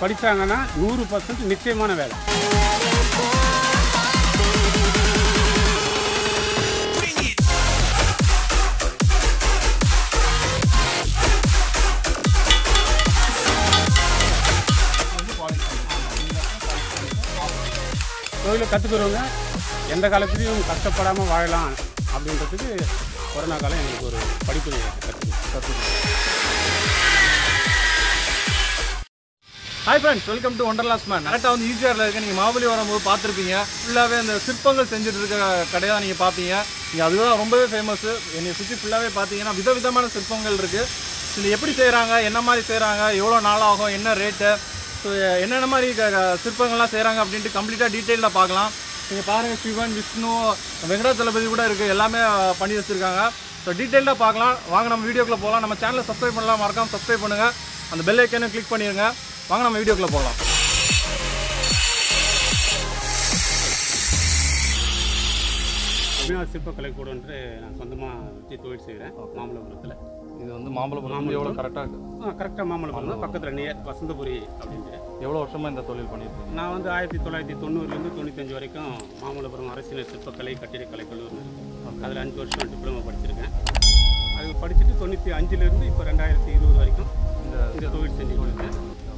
படித்தாங்கன்னா நூறு பர்சன்ட் நிச்சயமான வேலை தொழிலை கற்றுக்கிறவங்க எந்த காலத்துலேயும் கஷ்டப்படாமல் வாழலாம் அப்படின்றதுக்கு கொரோனா காலம் எங்களுக்கு ஒரு படிப்பு கற்று கற்றுக்கணும் hi friends welcome to Wonderla's man கரெக்டாக வந்து ஈஸியாக இருக்க நீங்கள் மாவலி வரும்போது பார்த்துருப்பீங்க ஃபுல்லாகவே அந்த சிற்பங்கள் செஞ்சுட்டு இருக்க கடையாக நீங்கள் பார்ப்பீங்க இங்கே அதுதான் ரொம்பவே ஃபேமஸ் என்னை சுற்றி ஃபுல்லாகவே பார்த்தீங்கன்னா விதவிதமான சிற்பங்கள் இருக்குது இது எப்படி செய்கிறாங்க என்ன மாதிரி செய்கிறாங்க எவ்வளோ நாளாகும் என்ன ரேட்டு ஸோ என்னென்ன மாதிரி க- க- சிற்பங்கள்லாம் செய்கிறாங்க அப்படின்ட்டு கம்ப்ளீட்டாக டீட்டெயிலில் பார்க்கலாம் நீங்கள் பாருங்கள் சிவன் விஷ்ணு வெங்கடாச்சலபதி கூட இருக்குது எல்லாமே அஹ், பண்ணி வச்சுருக்காங்க ஸோ டீட்டெயிலாக பார்க்கலாம் வாங்க நம்ம வீடியோக்குள்ளே போகலாம் நம்ம சேனலை சப்ஸ்கிரைப் பண்ணலாம் மறக்காம சப்ஸ்கிரைப் பண்ணுங்கள் அந்த பெல் ஐக்கனும் கிளிக் பண்ணிடுங்க வாங்க நம்ம வீடியோக்குள்ளே போகலாம் அபிநாத் சிற்பக்கலை கூடன்று நான் சொந்தமாக வச்சு தொழில் செய்கிறேன் மாமல்லபுரத்தில் இது வந்து மாம்பழம் எவ்வளோ கரெக்டாக கரெக்டாக மாமல்லபுரம் தான் பக்கத்தில் நியர் வசந்தபுரி அப்படின்ட்டு எவ்வளோ வருஷமாக இந்த தொழில் பண்ணியிருக்கீங்க நான் வந்து ஆயிரத்தி தொள்ளாயிரத்தி தொண்ணூறுலேருந்து தொண்ணூத்தஞ்சு வரைக்கும் மாமல்லபுரம் அரசியல் சிற்பக்கலை கட்டிடக்கலை கல்லூரி இருக்குது அதில் அஞ்சு வருஷம் டிப்ளமோ படிச்சிருக்கேன் அது படிச்சுட்டு தொண்ணூற்றி அஞ்சுலேருந்து இப்போ ரெண்டாயிரத்தி இருபது வரைக்கும் இந்த இந்த தொழில் செஞ்சுட்டு இருக்கேன்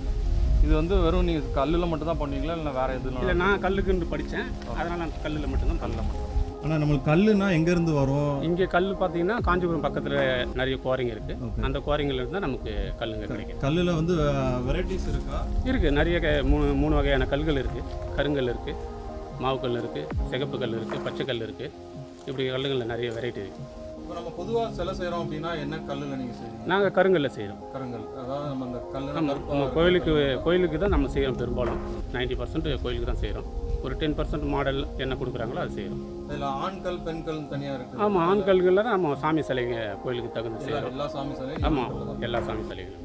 இது வந்து வெறும் நீங்கள் கல்லில் மட்டும் தான் பண்ணுவீங்களா இல்லை வேறு எதுவும் இல்லை நான் கல்லுக்குன்னு படித்தேன் அதனால் நான் கல்லில் மட்டும்தான் கல்லில் மட்டும் ஆனால் நம்மளுக்கு கல்லுனா எங்கேருந்து வரும் இங்கே கல் பார்த்தீங்கன்னா காஞ்சிபுரம் பக்கத்தில் நிறைய குவாரிங்க இருக்குது Okay. அந்த குவாரிங்கள்ல இருந்து தான் நமக்கு கல்லுங்க கிடைக்கும் கல்லில் வந்து வெரைட்டிஸ் இருக்கா இருக்குது நிறைய க- மூணு மூணு வகையான கல்கள் இருக்குது கருங்கல் இருக்குது மாவுக்கல் இருக்குது சிகப்பு கல் இருக்குது பச்சை கல் இருக்குது இப்படி கல்லுங்களில் நிறைய வெரைட்டி இருக்குது இப்போ நம்ம பொதுவாக சிலை செய்கிறோம் அப்படின்னா என்ன கல்லில் நீங்கள் செய்வீங்க நாங்கள் கருங்கல்ல செய்கிறோம் கருங்கல் அதாவது நம்ம அந்த கல்லில் நம்ம நம்ம கோயிலுக்கு கோயிலுக்கு தான் நம்ம செய்கிறோம் பெரும்பாலும் நைன்டி பர்சன்ட் கோயிலுக்கு தான் செய்கிறோம் ஒரு டென் பர்சன்ட் மாடல் என்ன கொடுக்குறாங்களோ அது செய்கிறோம் இதில் ஆண்கள் பெண்கள் தனியாக இருக்குது ஆமாம் ஆண் கல்களில் தான் நம்ம சாமி சிலைங்க கோயிலுக்கு தகுந்த செய்கிறோம் எல்லா சாமி சிலையும் ஆமாம் எல்லா சாமி சிலைகளும்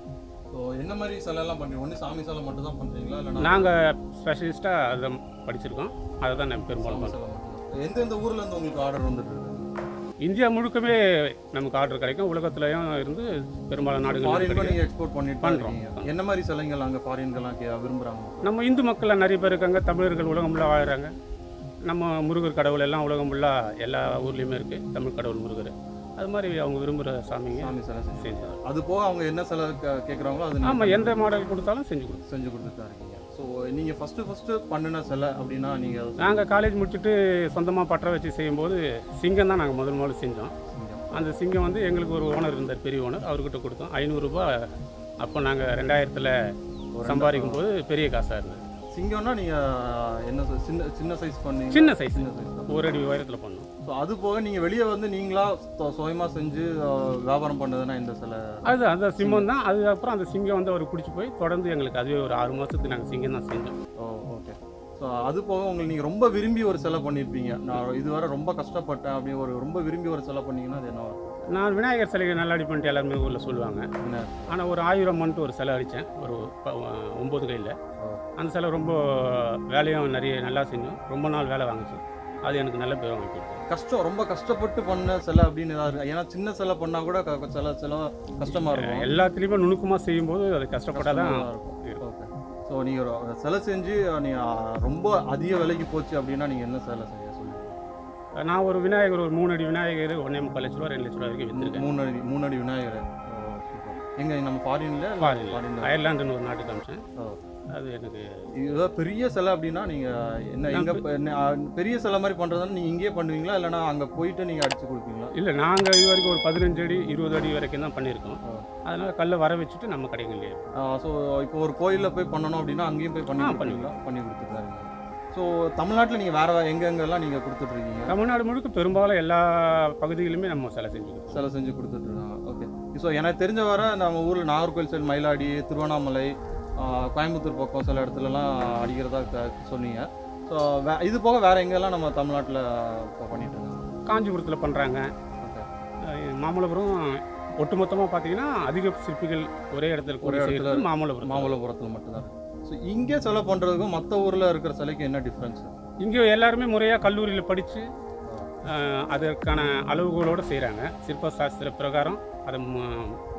ஸோ என்ன மாதிரி சிலையெல்லாம் பண்ணுறீங்க ஒன்று சாமி சிலை மட்டும் தான் பண்ணுறீங்களா இல்லை நாங்கள் ஸ்பெஷலிஸ்ட்டாக அதை படிச்சிருக்கோம் அதை தான் நம்ம பெரும்பாலும் சாமி பண்ணுறோம் சிலை மட்டும் தான் எந்தெந்த ஊர்ல இருந்து உங்களுக்கு ஆர்டர் வந்துட்டு இருக்கு இந்தியா முழுக்கமே நமக்கு ஆர்டர் கிடைக்கும் உலகத்துலேயும் இருந்து பெரும்பாலான நாடுகள் ஃபாரின்க்கும் நீங்கள் எக்ஸ்போர்ட் பண்ணிட்டு பண்றோம். இருக்கீங்க என்ன மாதிரி சிலைங்கள் அங்கே ஃபாரின்கெல்லாம் கே விரும்புகிறாங்க நம்ம இந்து மக்கள் நிறைய பேர் இருக்காங்க தமிழர்கள் உலகம் ஃபுல்லாக வாழுறாங்க நம்ம முருகர் கடவுள் எல்லாம் உலகம் ஃபுல்லாக எல்லா ஊர்லேயுமே இருக்குது தமிழ் கடவுள் முருகர் அது மாதிரி அவங்க விரும்புகிற சாமிங்க சாமி சிலை செஞ்சு செஞ்சு அது போக அவங்க என்ன சிலை கே- கேட்குறாங்களோ அது நீங்க ஆமாம் எந்த மாடல் கொடுத்தாலும் செஞ்சு கொடுப்போம் செஞ்சு கொடுத்துட்டு தான் இருக்கீங்க ஸோ நீங்கள் ஃபஸ்ட்டு ஃபஸ்ட்டு பண்ணின சிலை அப்படின்னா நீங்கள் நாங்கள் காலேஜ் முடிச்சுட்டு சொந்தமாக பற்ற வச்சு செய்யும்போது சிங்கம் தான் நாங்கள் முதல் முதல்ல செஞ்சோம் அந்த சிங்கம் வந்து எங்களுக்கு ஒரு ஓனர் இருந்தார் பெரிய ஓனர் அவர்கிட்ட கொடுத்தோம் ஐநூறுரூபா அப்போ நாங்கள் ரெண்டாயிரத்தில் சம்பாதிக்கும் போது பெரிய காசாக இருந்தது சிங்கம்னா நீங்கள் என்ன சொல்- சின்ன சின்ன சைஸ் பண்ணீங்க சின்ன சைஸ் சின்ன சைஸ் தான் ஒரு அடி உயரத்தில் பண்ணோம் ஸோ அது போக நீங்கள் வெளியே வந்து நீங்களா சொ- சுயமா செஞ்சு அஹ், வியாபாரம் பண்ணதுன்னா இந்த சிலை அது அந்த சிம்மம் தான் அதுக்கப்புறம் அந்த சிங்கம் வந்து அவர் பிடிச்சி போய் தொடர்ந்து எங்களுக்கு அதுவே ஒரு ஆறு மாதத்துக்கு நாங்கள் சிங்கம் தான் செஞ்சோம் ஓ ஓகே ஸோ அது போக உங்களுக்கு நீங்கள் ரொம்ப விரும்பி ஒரு சிலை பண்ணியிருப்பீங்க நான் இதுவரை ரொம்ப கஷ்டப்பட்டேன் அப்படி ஒரு ரொம்ப விரும்பி ஒரு சிலை பண்ணீங்கன்னா அது என்ன வரும்? நான் விநாயகர் சிலையை நல்லாடி பண்ணிட்டு எல்லாருமே ஊரில் சொல்லுவாங்க என்ன ஆனால் ஒரு ஆயிரம் மண்ட்டு ஒரு சிலை அடித்தேன் ஒரு ப- ஒம்பது கையில் ஓ. அந்த சிலை ரொம்ப வேலையும் நிறைய நல்லா செஞ்சோம் ரொம்ப நாள் வேலை வாங்குச்சு அது எனக்கு நல்ல பேர் வாங்கி கொடுத்தோம் கஷ்டம் ரொம்ப கஷ்டப்பட்டு பண்ண சிலை அப்படின்னு ஏதாவது இருக்கா? ஏன்னா சின்ன சிலை பண்ணா கூட க- க- சில சில கஷ்டமா இருக்கும் எல்லாத்துலேயுமே நுணுக்கமாக செய்யும்போது அது கஷ்டப்பட்டாதான் கஷ்டமா இருக்கும் ஓகே ஸோ நீங்கள் ஒரு சிலை செஞ்சு நீங்கள் ரொம்ப அதிக விலைக்கு போச்சு அப்படின்னா நீங்கள் என்ன சிலை செய்ய சொல்லுவீங்க நான் ஒரு விநாயகர் ஒரு மூணு அடி விநாயகர் ஒன்றே முக்கால் லட்ச ரூபா ரெண்டு லட்ச ரூபா வரைக்கும் விற்றுருக்கேன் மூணு அடி மூணு அடி விநாயகர் ஓ சூப்பர் எங்க நம்ம ஃபாரின்ல ஃபாரினில் அயர்லாண்டுன்னு ஒரு நாட்டுக்கு அமிச்சேன் ஓ. அது எனக்கு இதுதான் பெரிய சிலை அப்படின்னா நீங்க என்ன எங்க ப- என்ன, ஆ, பெரிய சிலை மாதிரி பண்றதுன்னா நீங்க இங்கேயே பண்ணுவீங்களா இல்லைன்னா அங்க போயிட்டு நீங்க அடிச்சு கொடுப்பீங்களா இல்லை நாங்கள் இது வரைக்கும் ஒரு பதினஞ்சு அடி இருபது அடி வரைக்கும் தான் பண்ணியிருக்கோம் ஆ. அதனால் கல்லை வர வச்சுட்டு நம்ம கடைகள்லேயே ஸோ இப்போ ஒரு கோயில்ல போய் பண்ணணும் அப்படின்னா அங்கேயும் போய் பண்ணி ஆ, கொடுப்பீங்களா பண்ணி கொடுத்துருக்காங்க ஸோ தமிழ்நாட்டில் நீங்கள் வேற எங்க எங்கெல்லாம் நீங்கள் கொடுத்துட்ருக்கீங்க தமிழ்நாடு முழுக்க பெரும்பாலும் எல்லா பகுதிகளிலுமே நம்ம சிலை செஞ்சு கொடுப்போம் சிலை செஞ்சு கொடுத்துட்ருக்காங்க ஓகே ஸோ எனக்கு தெரிஞ்ச வர நம்ம ஊரில் நாகர்கோவில் சைடு மயிலாடி திருவண்ணாமலை ஆ, கோயம்புத்தூர் பக்கம் சில இடத்துலலாம் அடிக்கிறதா க- சொன்னீங்க ஸோ வே இது போக வேற எங்கெல்லாம் நம்ம தமிழ்நாட்டில் இப்போ பண்ணிட்டு இருக்காங்க காஞ்சிபுரத்தில் பண்ணுறாங்க ஓகே மாமல்லபுரம் ஒட்டுமொத்தமாக பார்த்தீங்கன்னா அதிக சிற்பிகள் ஒரே இடத்துல ஒரே ஒரே இடத்துல இடத்துல மாமல்லபுரம் மாமல்லபுரத்தில் மட்டும்தான் ஸோ இங்கே சிலை பண்ணுறதுக்கும் மற்ற ஊரில் இருக்கிற சிலைக்கு என்ன டிஃப்ரென்ஸ் இங்கே எல்லாருமே முறையாக கல்லூரியில் படித்து அதற்கான அளவுகளோடு செய்கிறாங்க சிற்ப சாஸ்திர பிரகாரம் அதை மு-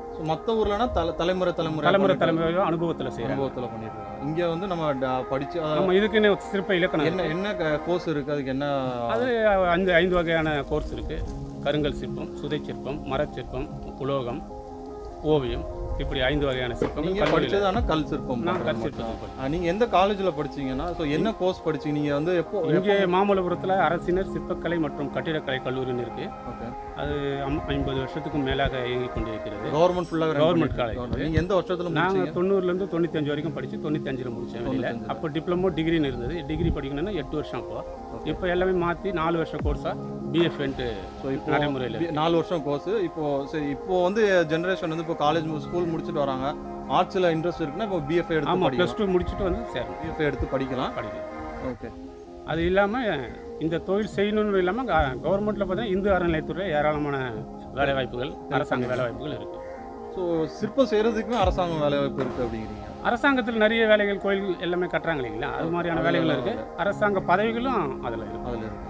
ஸோ மற்ற ஊர்லனா தலை தலைமுறை தலைமுறை தலைமுறை பண்ணிட்டு தலைமுறையாக அனுபவத்தில் செய்கிறாங்க அனுபவத்தில் பண்ணிட்டு இருக்காங்க இங்கே வந்து நம்ம ட- படிச்சு அஹ், நம்ம இதுக்குன்னு சிற்ப இலக்கணம் என்ன என்ன கோர்ஸ் இருக்கு அதுக்கு என்ன அது ஐந்து ஐந்து வகையான கோர்ஸ் இருக்குது கருங்கல் சிற்பம் சுதை சிற்பம் மரச்சிற்பம் உலோகம் ஓவியம் இப்படி ஐந்து வகையான சிற்பங்கள் நீங்க கல்லூரியில- படிச்சது ஆனா கல் சிற்பம் நான் பண்றது கல் மட்டும். சிற்பம் படிச்சேன். ஆ, நீங்க எந்த காலேஜ்ல படிச்சீங்கன்னா ஸோ என்ன கோர்ஸ் படிச்சீங்க நீங்க வந்து எப்போ இங்கே மாமல்லபுரத்தில் அரசினர் சிற்பக்கலை மற்றும் கட்டிடக்கலை கல்லூரின்னு இருக்கு ஓகே அது ஐம்- ஐம்பது வருஷத்துக்கும் மேலாக இயங்கிக் கொண்டிருக்கிறது கவர்மெண்ட் ஃபுல்லாக Government college. நீங்க எந்த வருஷத்துல நாங்கள் முடிச்சீங்க தொண்ணூறுலேருந்து தொண்ணூத்தஞ்சு வரைக்கும் படித்து தொண்ணூத்தஞ்சில் முடித்தேன் வெளியில் 95. அப்போ டிப்ளமோ டிகிரின்னு இருந்தது டிகிரி படிக்கணும்னா எட்டு வருஷம் அப்போ இப்போ எல்லாமே மாற்றி நாலு வருஷம் கோர்ஸாக பிஎஃப்ன்ட்டு ஸோ இப்போ நடைமுறையில் பி- நாலு வருஷம் கோர்ஸ் இப்போ சரி இப்போ வந்து ஜெனரேஷன் வந்து இப்போ காலேஜ் ஸ்கூல் முடிச்சுட்டு வராங்க ஆர்ட்ஸ்ல இன்ட்ரெஸ்ட் இருக்குன்னா இப்போ பிஎஃப் எடுத்து ஆமாம் ப்ளஸ் படிக்கலாம் டூ முடிச்சுட்டு வந்து சேரணும் பிஎஃப் எடுத்து படிக்கலாம் படிக்கலாம் ஓகே அது இல்லாமல் இந்த தொழில் செய்யணும்னு இல்லாமல் கவர்மெண்ட்டில் பார்த்தீங்கன்னா இந்து அறநிலையத்துறையில் ஏராளமான வேலைவாய்ப்புகள் அரசாங்க வேலைவாய்ப்புகள் இருக்குது ஸோ சிற்பம் செய்யறதுக்குமே அரசாங்கம் வேலை வாய்ப்பு இருக்கு அப்படிங்கிறீங்க அரசாங்கத்தில் நிறைய வேலைகள் கோயில் எல்லாமே கட்டுறாங்க இல்லைங்களா அது மாதிரியான வேலைகள் இருக்குது அரசாங்க பதவிகளும் அதில் இருக்குது அதில் இருக்கு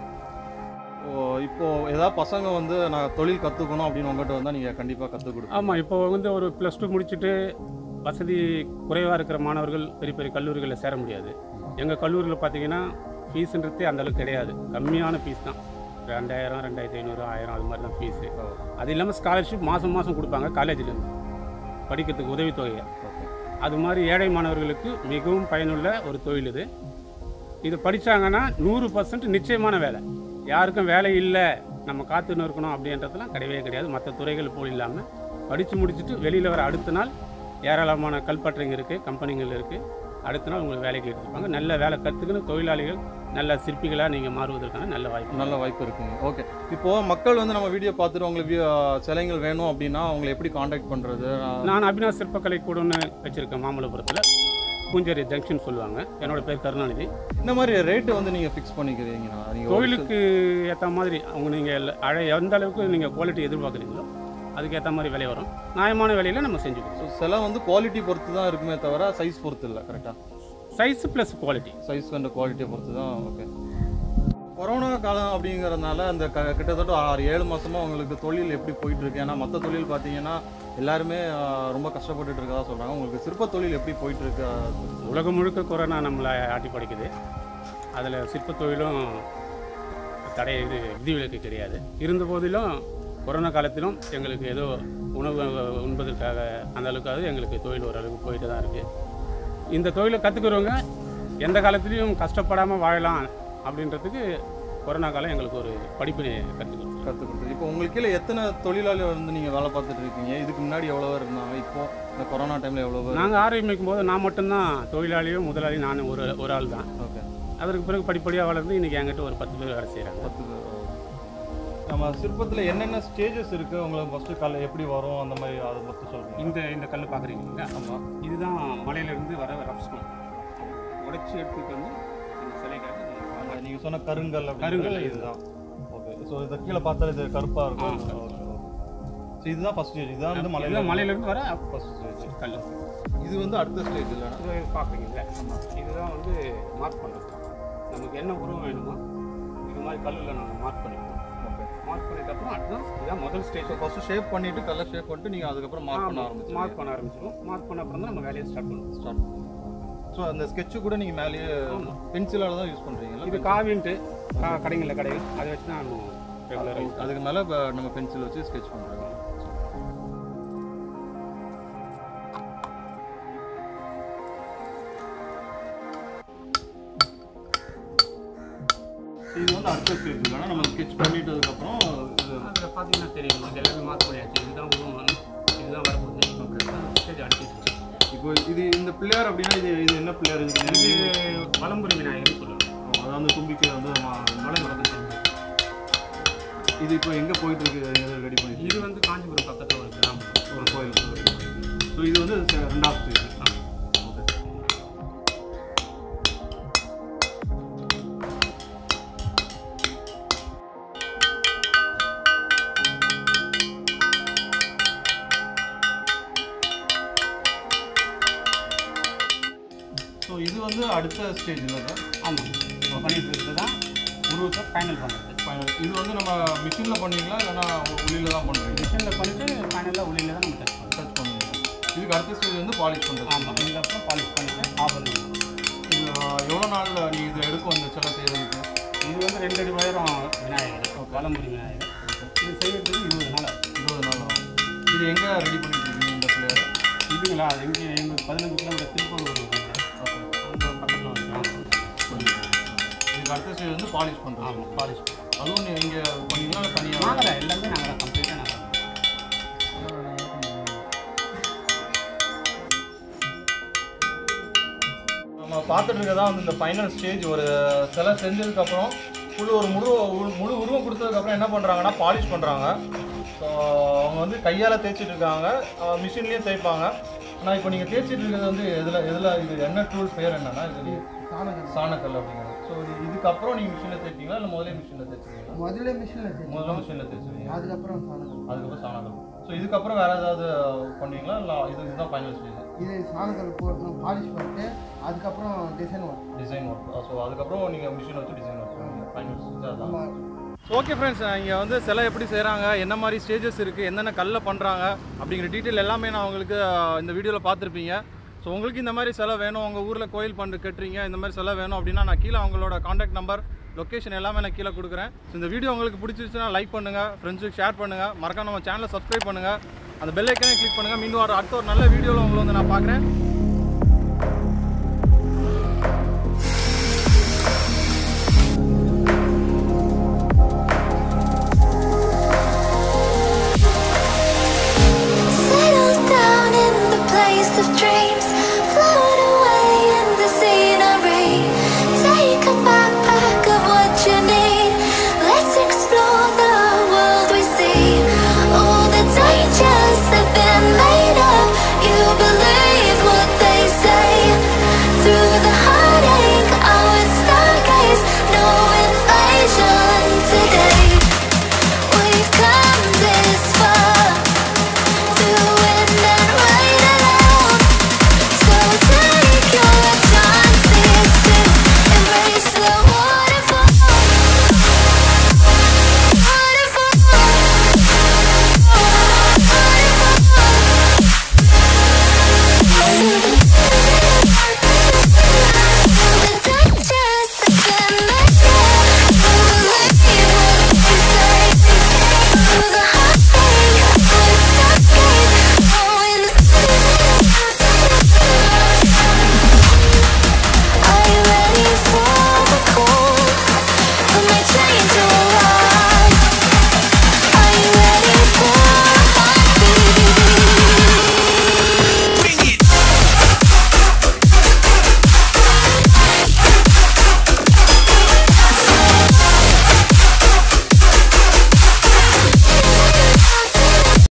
ஓ இப்போ ஏதாவது பசங்க வந்து நான் தொழில் கற்றுக்கணும் அப்படின்னு உங்கள்கிட்ட வந்தால் நீங்கள் கண்டிப்பாக கற்றுக் கொடுப்பீங்க ஆமாம் இப்போ வந்து ஒரு ப்ளஸ் டூ முடிச்சுட்டு வசதி குறைவாக இருக்கிற மாணவர்கள் பெரிய பெரிய கல்லூரிகளில் சேர முடியாது எங்கள் கல்லூரியில் பார்த்தீங்கன்னா ஃபீஸுன்றதே அந்தளவுக்கு கிடையாது கம்மியான ஃபீஸ் தான் ரெண்டாயிரம் ரெண்டாயிரத்தி ஐநூறு ஆயிரம் அது மாதிரி தான் ஃபீஸு அது இல்லாமல் ஸ்காலர்ஷிப் மாதம் மாதம் கொடுப்பாங்க காலேஜ்லேருந்து படிக்கிறதுக்கு உதவித்தொகையை ஓகே அது மாதிரி ஏழை மாணவர்களுக்கு மிகவும் பயனுள்ள ஒரு தொழில் இது இது படித்தாங்கன்னா நூறு பர்சன்ட் நிச்சயமான வேலை யாருக்கும் வேலை இல்லை நம்ம காத்துன்னு இருக்கணும் அப்படின்றதுலாம் கிடையவே கிடையாது மற்ற துறைகள் போல் இல்லாமல் படித்து முடிச்சுட்டு வெளியில் வர அடுத்த நாள் ஏராளமான கல்பற்றங்க இருக்குது கம்பெனிகள் இருக்குது அடுத்த நாள் உங்களுக்கு வேலைக்கு எடுத்துப்பாங்க நல்ல வேலை கற்றுக்கணும் தொழிலாளிகள் நல்ல சிற்பிகளாக நீங்கள் மாறுவதற்கான நல்ல வாய்ப்பு நல்ல வாய்ப்பு இருக்குங்க ஓகே இப்போ மக்கள் வந்து நம்ம வீடியோ பார்த்துட்டு உங்களுக்கு வி- சிலைகள் வேணும் அப்படின்னா அவங்களை எப்படி காண்டாக்ட் பண்ணுறது நான் அபினாஷ் சிற்பக்கலை கூடன்னு வச்சுருக்கேன் மாமல்லபுரத்தில் பூஞ்சேரி ஜங்ஷன் சொல்லுவாங்க என்னோட பேர் கருணாநிதி இந்த மாதிரி ரேட்டு வந்து நீங்கள் ஃபிக்ஸ் பண்ணிக்கிறீங்கண்ணா நீங்கள் தொழிலுக்கு ஏற்ற மாதிரி அவங்க நீங்கள் அழை எந்த அளவுக்கு நீங்கள் குவாலிட்டி எதிர்பார்க்குறீங்களோ அதுக்கு ஏற்ற மாதிரி விலை வரும் நியாயமான விலையில் நம்ம செஞ்சு கொடுப்போம் சிலை வந்து குவாலிட்டி பொறுத்து தான் இருக்குமே தவிர சைஸ் பொறுத்து இல்லை கரெக்டாக size plus quality size and குவாலிட்டியை பொறுத்து தான் ஓகே கொரோனா காலம் அப்படிங்கிறதுனால அந்த க கிட்டத்தட்ட ஆறு ஏழு மாசமா உங்களுக்கு தொழில் எப்படி போயிட்டு இருக்கு ஏன்னா மற்ற தொழில் பார்த்தீங்கன்னா எல்லாருமே ஆ, ரொம்ப கஷ்டப்பட்டுட்டு இருக்கதா சொல்றாங்க உங்களுக்கு சிற்ப தொழில் எப்படி போயிட்டு இருக்கு ஆ, உலகம் முழுக்க கொரோனா நம்மளை ஆட்டி படிக்குது அதில் சிற்ப தொழிலும் தடை இது விதிவிலக்கு கிடையாது இருந்த போதிலும் கொரோனா காலத்திலும் எங்களுக்கு ஏதோ உணவு உண்பதற்காக அந்த அளவுக்காவது எங்களுக்கு தொழில் ஓரளவுக்கு போயிட்டு தான் இருக்குது இந்த தொழிலை கற்றுக்கிறவங்க எந்த காலத்துலேயும் கஷ்டப்படாமல் வாழலாம் அப்படின்றதுக்கு கொரோனா காலம் எங்களுக்கு ஒரு படிப்பினை கற்றுக் கொடுத்துருக்கு கற்றுக் கொடுத்து இப்போ உங்களுக்கு கீழே எத்தனை தொழிலாளிகள் வந்து நீங்கள் வேலை பார்த்துட்டு இருக்கீங்க இதுக்கு முன்னாடி எவ்வளோ பேர் இருந்தாங்க இப்போ இந்த கொரோனா டைமில் எவ்வளோ பேர் நாங்கள் ஆரம்பிக்கும் போது நான் மட்டும்தான் தொழிலாளியும் முதலாளி நான் ஒரு ஒரு ஆள் தான் ஓகே அதற்கு பிறகு படிப்படியாக வளர்ந்து இன்றைக்கி என்கிட்ட ஒரு பத்து பேர் வேலை செய்கிறாங்க பத்து பேர் நம்ம சிற்பத்தில் என்னென்ன ஸ்டேஜஸ் இருக்குது உங்களுக்கு ஃபஸ்ட்டு காலை எப்படி வரும் அந்த மாதிரி அதை பற்றி சொல்கிறீங்க இந்த இந்த கல் பார்க்குறீங்களா ஆமாம் இதுதான் மலையிலேருந்து வர ரப் ஸ்டோன் உடைச்சி எடுத்துட்டு வந்து இந்த சிலைக்காக நம்ம நீங்கள் சொன்ன கருங்கல் கருங்கல் கருங்கல் இதுதான் ஓகே ஸோ இதை கீழே பார்த்தா இது கருப்பாக இருக்கும் ஆ, ஓகே ஸோ இதுதான் ஃபஸ்ட் ஸ்டேஜ் இதுதான் வந்து மலையில இதுதான் மலையிலேருந்து வர ஃபஸ்ட் ஸ்டேஜ் கல் இது வந்து அடுத்த ஸ்டேஜ் இல்லை இது பார்க்குறீங்களா இதுதான் வந்து மார்க் பண்ணுறது நமக்கு என்ன உருவம் வேணுமோ இது மாதிரி கல்லில் நம்ம மார்க் பண்ணிப்போம் ஓகே மார்க் பண்ணிட்ட அப்புறம் அதுதான் இதுதான் முதல் ஸ்டேஜ் ஸோ ஃபஸ்ட்டு ஷேப் பண்ணிவிட்டு கலர் ஷேப் பண்ணிட்டு நீங்கள் அதுக்கப்புறம் மார்க் பண்ண ஆரம்பிச்சு மார்க் பண்ண ஆரம்பிச்சிடும் மார்க் பண்ண அப்புறம் தான் நம்ம வேலையை ஸ்டார்ட் பண்ணுவோம் ஸ்டார்ட் ஸோ அந்த ஸ்கெட்சு கூட நீங்கள் மேலேயே ஆமா. பென்சிலால தான் யூஸ் பண்ணுறீங்களா இது காவின்ட்டு கா- கடைங்களில் கடைகள் அதை வச்சு தான் நம்ம ரெகுலராக அதுக்கு மேலே நம்ம பென்சில் வச்சு ஸ்கெட்ச் பண்ணுறோம் இது வந்து அடுத்த ஸ்டேஜ் இல்லைனா நம்ம ஸ்கெட்ச் பண்ணிட்டதுக்கப்புறம் இது அதில் பார்த்தீங்கன்னா தெரியும் இது எல்லாமே மார்க் பண்ணியாச்சு இதுதான் உருவம் வரும் இதுதான் வரப்போகுது ஸ்டேஜ் அடிச்சிட்டு இப்போ இது இந்த பிள்ளையார் அப்படின்னா இது இது என்ன பிள்ளையார் இது இது வலம்புரி விநாயகர்னு சொல்லுவாங்க அதாவது அந்த தும்பிக்கை வந்து மலை வளர்ந்து இது இப்போ எங்கே போயிட்டு இருக்கு ரெடி பண்ணி இது வந்து காஞ்சிபுரம் பக்கத்தில் ஒரு கிராமம் ஒரு கோயில் ஸோ இது வந்து செ- ரெண்டாவது ஸ்டேஜ் ஓகே ஸோ இது வந்து அடுத்த ஸ்டேஜ் இல்லை சார் ஆமாம் இப்போ பண்ணிட்டு இருக்கிறது தான் உருவத்தை ஃபைனல் பண்ணுறது இது வந்து நம்ம மிஷினில் பண்ணுவீங்களா இல்லைன்னா உள்ளில தான் பண்ணுறீங்க மிஷினில் பண்ணிட்டு ஃபைனலாக உள்ளில தான் நம்ம டச் பண்ணுறோம் டச் இதுக்கு அடுத்த ஸ்டேஜ் வந்து பாலிஷ் பண்ணுறது ஆமாம் இதுக்கப்புறம் பாலிஷ் பண்ணிட்டு ஆஃப் பண்ணிடணும் இது எவ்வளோ நாளில் நீ இது எடுக்கும் இந்த சிலை செய்கிறதுக்கு இது வந்து ரெண்டு அடி உயரம் விநாயகர் வலம்புரி விநாயகர் இது செய்யறதுக்கு இருபது நாள் ஆகும். இருபது நாள் ஆகும் இது எங்கே ரெடி பண்ணிட்டு இருக்கீங்க இந்த பிள்ளையார் இதுங்களா எங்கே எங்களுக்கு பதினஞ்சு கிலோமீட்டர் திருப்பூர் வருவாங்க அந்த பக்கத்தில் வைக்கலாம் இதுக்கு அடுத்த ஸ்டேஜ் வந்து பாலிஷ் பண்ணுறது ஆமாம் பாலிஷ் அதுவும் நீ இங்கே பண்ணீங்கன்னா தனியாக நாங்கள் தான் எல்லாமே நாங்கள் தான் கம்ப்ளீட்டாக நாங்கள் நம்ம பார்த்துட்டு இருக்கதா வந்து இந்த ஃபைனல் ஸ்டேஜ் ஒரு சிலை செஞ்சதுக்கப்புறம் ஃபுல் ஒரு முழு ஒரு முழு உருவம் கொடுத்ததுக்கப்புறம் என்ன பண்ணுறாங்கன்னா பாலிஷ் பண்ணுறாங்க ஸோ அவங்க வந்து கையால் தேய்ச்சிட்டு இருக்காங்க மிஷின்லேயும் தேய்ப்பாங்க ஆனால் இப்போ நீங்கள் தேய்ச்சிட்டு இருக்கிறது வந்து எதில் எதில் இது என்ன டூல் பேர் என்னன்னா இது சாணக்கல் அப்படிங்கிறது ஸோ இது இதுக்கப்புறம் நீங்கள் மிஷினில் தேய்ப்பீங்களா இல்லை முதலே மிஷினில் தேய்ச்சிருக்கீங்களா முதல்ல மிஷினில் செஞ்சோம் முதல்ல மிஷினில் தேய்ச்சிருவீங்க அதுக்கப்புறம் சாணகம் அதுக்கப்புறம் சாணக்கல் ஸோ இதுக்கப்புறம் வேறு ஏதாவது பண்ணுவீங்களா இல்லை இது இதுதான் ஃபைனல் ஸ்டேஜ் இது சாணத்தில் போடணும் பாலிஷ் பண்ணிட்டு அதுக்கப்புறம் design work design work so அதுக்கப்புறம் நீங்கள் மிஷின் வச்சு டிசைன் ஒர்க் பண்ணுவீங்க ஃபைனல் ஸ்டேஜ் அதான் நம்ம ஓகே ஃப்ரெண்ட்ஸ் இங்கே வந்து சிலை எப்படி செய்கிறாங்க என்ன மாதிரி ஸ்டேஜஸ் இருக்குது என்னென்ன கல்லில் பண்ணுறாங்க அப்படிங்கிற டீட்டெயில் எல்லாமே நான் உங்களுக்கு அஹ், இந்த வீடியோவில் பார்த்துருப்பீங்க ஸோ உங்களுக்கு இந்த மாதிரி சிலை வேணும் உங்கள் ஊரில் கோயில் பண்ணு கட்டுறீங்க இந்த மாதிரி சிலை வேணும் அப்படின்னா நான் கீழே அவங்களோட காண்டாக்ட் நம்பர் லொக்கேஷன் எல்லாமே நான் கீழே கொடுக்குறேன் ஸோ இந்த வீடியோ உங்களுக்கு பிடிச்சிருச்சுன்னா லைக் பண்ணுங்கள் ஃப்ரெண்ட்ஸுக்கு ஷேர் பண்ணுங்கள் மறக்காம நம்ம சேனலை சப்ஸ்கிரைப் பண்ணுங்கள் அந்த பெல் ஐக்கனே கிளிக் பண்ணுங்கள் மீண்டும் ஒரு அடுத்த ஒரு நல்ல வீடியோவில் உங்களை வந்து நான் பார்க்குறேன்